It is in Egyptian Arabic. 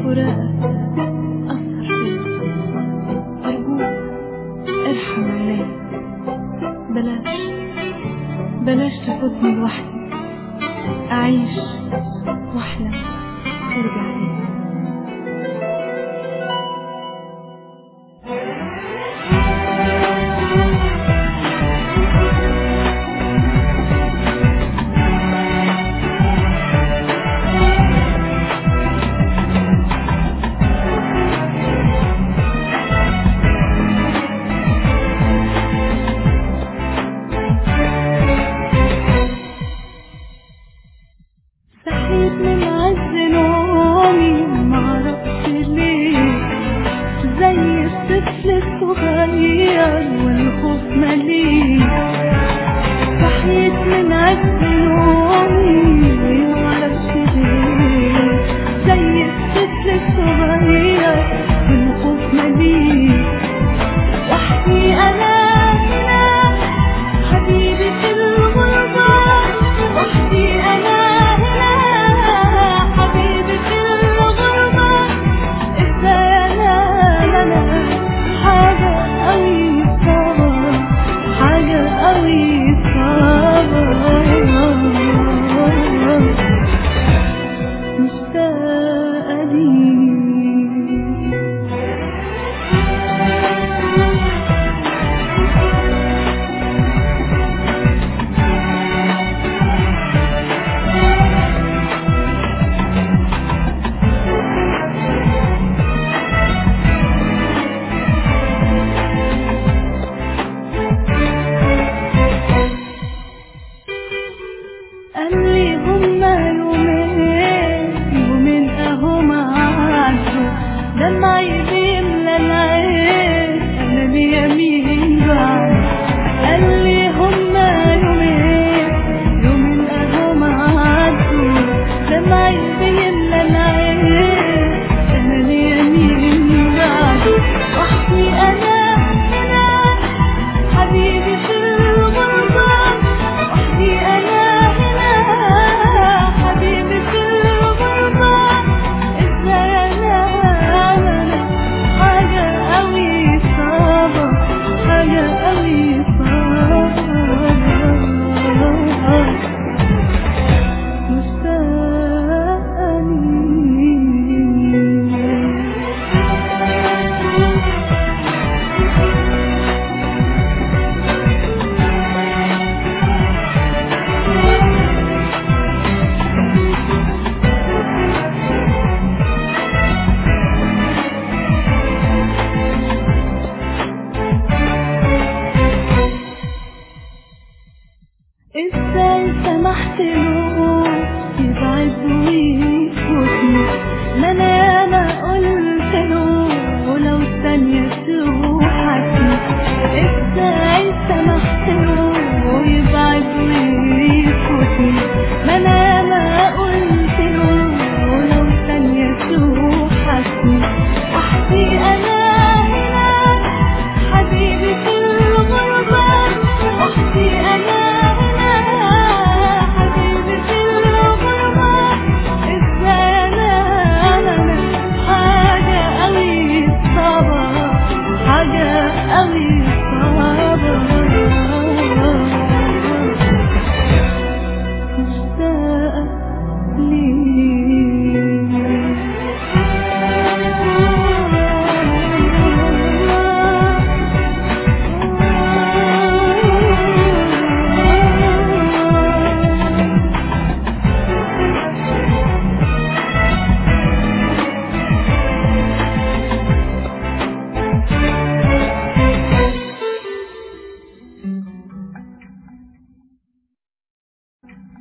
فراقك أثر فيا أرجوك ارحم عينيا بلاش بلاش تفوتني لوحدي أعيش وأحلم ترجع تاني صحيت من عز نومي معرفش ليه زي الطفل الصغير والخوف مليه صحيت من عز نومي معرفش ليه زي الطفل الصغير والخوف مليه وحدي انا هنا حبيبي في الغربة وحدي انا هنا حبيبي في الغربة ازاي انا انا حاجة قوي صعبة حاجة قوي صعبة مشتاقة ليك قال لي هما يومين يومين اهو ما عدوا دمعي بيملى العين انا ليا مين بعد قال لي هما يومين يومين اهو ما عدوا دمعي بيملى العين انا ليا مين بعد وحدي انا هنا حبيبي في الغربة وحدي أنا هنا حبيبي في الغربة إزاي أنا أنا حاجة أوي صعبة حاجة أوي صعبة مشتاقة ليك ازاي سمحت له يبعد ويفوتني ما انا انا قلت له ولو ثانية توحشني ازاي سمحت له يبعد ويفوتني ما انا انا قلت له ولو ثانية توحشني وحدي انا هنا حبيبي في الغربة وحدي انا هنا حبيبي في الغربة ازاي انا انا حاجة قوي صعبة حاجة قوي صعبة مشتاقة ليك